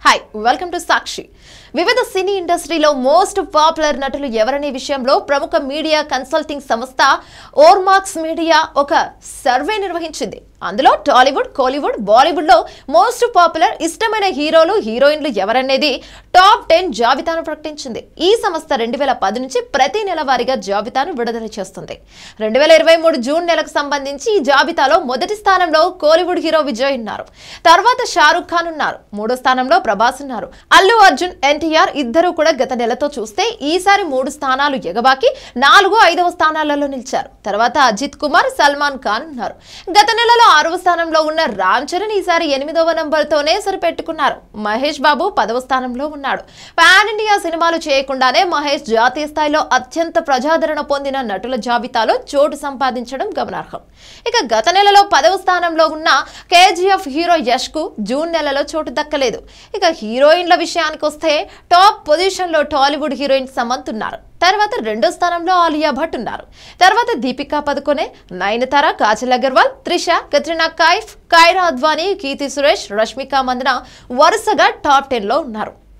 hi welcome to సాక్షి వివిధ సినీ ఇండస్ట్రీలో most popular నటులు ఎవరనే విషయంలో ప్రముఖ మీడియా కన్సల్టింగ్ సంస్థ ఓర్మాక్స్ మీడియా ఒక సర్వే నిర్వహించింది అందులో టాలీవుడ్ కోలీవుడ్ బాలీవుడ్ లో మోస్ట్ పాపులర్ ఇష్టమైన హీరోలు హీరోయిన్లు ఎవరనేది టాప్ టెన్ జాబితాను ప్రకటించింది ఈ సంస్థ రెండు వేల పది నుంచి ప్రతి నెల వారీగా జాబితాను విడుదల చేస్తుంది రెండు వేల ఇరవై మూడు జూన్ నెలకు సంబంధించి ఈ జాబితాలో మొదటి స్థానంలో కోలీవుడ్ హీరో విజయ్ ఉన్నారు తర్వాత షారుఖ్ ఖాన్ ఉన్నారు మూడో స్థానంలో ప్రభాస్ ఉన్నారు అల్లు అర్జున్ ఎన్టీఆర్ ఇద్దరు కూడా గత నెలతో చూస్తే ఈసారి మూడు స్థానాలు ఎగబాకి నాలుగు ఐదవ స్థానాలలో నిలిచారు తర్వాత అజిత్ కుమార్ సల్మాన్ ఖాన్ ఉన్నారు గత నెలలో ఆరవ స్థానంలో ఉన్న రామ్ చరణ్ ఈసారి ఎనిమిదవ నంబర్తోనే సరిపెట్టుకున్నారు మహేష్ బాబు పదవ స్థానంలో ఉన్నాడు పాన్ ఇండియా సినిమాలు చేయకుండానే మహేష్ జాతీయ స్థాయిలో అత్యంత ప్రజాదరణ పొందిన నటుల జాబితాలో చోటు సంపాదించడం గమనార్హం ఇక గత నెలలో పదవ స్థానంలో ఉన్న కేజీఎఫ్ హీరో యష్ కు జూన్ నెలలో చోటు దక్కలేదు ఇక హీరోయిన్ల విషయానికి వస్తే టాప్ పొజిషన్ లో టాలీవుడ్ హీరోయిన్ సమంత్ ఉన్నారు తర్వాత రెండో స్థానంలో ఆలియా భట్ ఉన్నారు తర్వాత దీపికా పదుకొనే నయనతార కాజల్ అగర్వాల్ త్రిష కత్రినా కైఫ్ కైరా అద్వానీ కీర్తి సురేష్ రష్మిక మందన వరుసగా టాప్ టెన్ లో ఉన్నారు